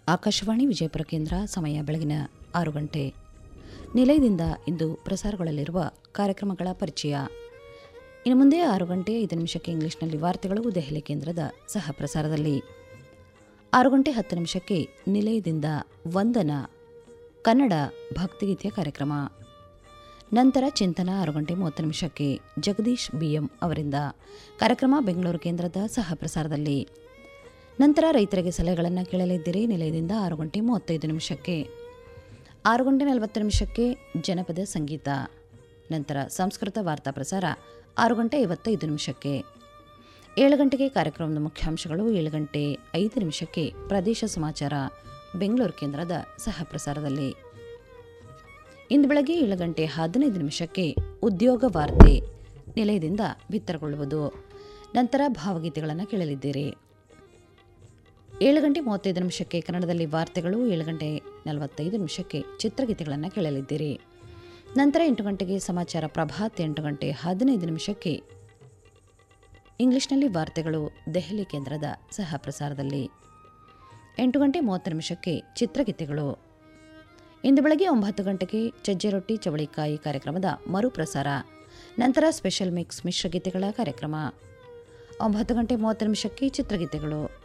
ಆಕಾಶವಾಣಿ ವಿಜಯಪುರ ಕೇಂದ್ರ ಸಮಯ ಬೆಳಗಿನ ಆರು ಗಂಟೆ ನಿಲಯದಿಂದ ಇಂದು ಪ್ರಸಾರಗೊಳ್ಳಲಿರುವ ಕಾರ್ಯಕ್ರಮಗಳ ಪರಿಚಯ ಇನ್ನು ಮುಂದೆ ಆರು ಗಂಟೆ ಐದು ನಿಮಿಷಕ್ಕೆ ಇಂಗ್ಲಿಷ್ನಲ್ಲಿ ವಾರ್ತೆಗಳು ದೆಹಲಿ ಕೇಂದ್ರದ ಸಹ ಪ್ರಸಾರದಲ್ಲಿ ಆರು ಗಂಟೆ ಹತ್ತು ನಿಮಿಷಕ್ಕೆ ನಿಲಯದಿಂದ ವಂದನ ಕನ್ನಡ ಭಕ್ತಿಗೀತೆಯ ಕಾರ್ಯಕ್ರಮ ನಂತರ ಚಿಂತನ ಆರು ಗಂಟೆ ಮೂವತ್ತು ನಿಮಿಷಕ್ಕೆ ಜಗದೀಶ್ ಬಿಎಂ ಅವರಿಂದ ಕಾರ್ಯಕ್ರಮ ಬೆಂಗಳೂರು ಕೇಂದ್ರದ ಸಹ ಪ್ರಸಾರದಲ್ಲಿ ನಂತರ ರೈತರಿಗೆ ಸಲಹೆಗಳನ್ನು ಕೇಳಲಿದ್ದೀರಿ ನಿಲಯದಿಂದ ಆರು ಗಂಟೆ ಮೂವತ್ತೈದು ನಿಮಿಷಕ್ಕೆ ಆರು ಗಂಟೆ ನಲವತ್ತು ನಿಮಿಷಕ್ಕೆ ಜನಪದ ಸಂಗೀತ ನಂತರ ಸಂಸ್ಕೃತ ವಾರ್ತಾ ಪ್ರಸಾರ ಆರು ಗಂಟೆ ಐವತ್ತೈದು ನಿಮಿಷಕ್ಕೆ ಏಳು ಗಂಟೆಗೆ ಕಾರ್ಯಕ್ರಮದ ಮುಖ್ಯಾಂಶಗಳು ಏಳು ಗಂಟೆ ಐದು ನಿಮಿಷಕ್ಕೆ ಪ್ರದೇಶ ಸಮಾಚಾರ ಬೆಂಗಳೂರು ಕೇಂದ್ರದ ಸಹ ಪ್ರಸಾರದಲ್ಲಿ ಇಂದು ಬೆಳಗ್ಗೆ ಏಳು ಗಂಟೆ ಹದಿನೈದು ನಿಮಿಷಕ್ಕೆ ಉದ್ಯೋಗ ವಾರ್ತೆ ನಿಲಯದಿಂದ ಬಿತ್ತರಗೊಳ್ಳುವುದು ನಂತರ ಭಾವಗೀತೆಗಳನ್ನು ಕೇಳಲಿದ್ದೀರಿ ಏಳು ಗಂಟೆ ಮೂವತ್ತೈದು ನಿಮಿಷಕ್ಕೆ ಕನ್ನಡದಲ್ಲಿ ವಾರ್ತೆಗಳು ಏಳು ಗಂಟೆ ನಲವತ್ತೈದು ನಿಮಿಷಕ್ಕೆ ಚಿತ್ರಗೀತೆಗಳನ್ನು ಕೇಳಲಿದ್ದೀರಿ ನಂತರ ಎಂಟು ಗಂಟೆಗೆ ಸಮಾಚಾರ ಪ್ರಭಾತ್ ಎಂಟು ಗಂಟೆ ಹದಿನೈದು ನಿಮಿಷಕ್ಕೆ ಇಂಗ್ಲಿಷ್ನಲ್ಲಿ ವಾರ್ತೆಗಳು ದೆಹಲಿ ಕೇಂದ್ರದ ಸಹ ಪ್ರಸಾರದಲ್ಲಿ ಎಂಟು ಗಂಟೆ ಮೂವತ್ತು ನಿಮಿಷಕ್ಕೆ ಚಿತ್ರಗೀತೆಗಳು ಇಂದು ಬೆಳಗ್ಗೆ ಒಂಬತ್ತು ಗಂಟೆಗೆ ಸಜ್ಜೆ ರೊಟ್ಟಿ ಚವಳಿಕಾಯಿ ಕಾರ್ಯಕ್ರಮದ ಮರುಪ್ರಸಾರ ನಂತರ ಸ್ಪೆಷಲ್ ಮಿಕ್ಸ್ ಮಿಶ್ರಗೀತೆಗಳ ಕಾರ್ಯಕ್ರಮ ಒಂಬತ್ತು ಗಂಟೆ ಮೂವತ್ತು ನಿಮಿಷಕ್ಕೆ ಚಿತ್ರಗೀತೆಗಳು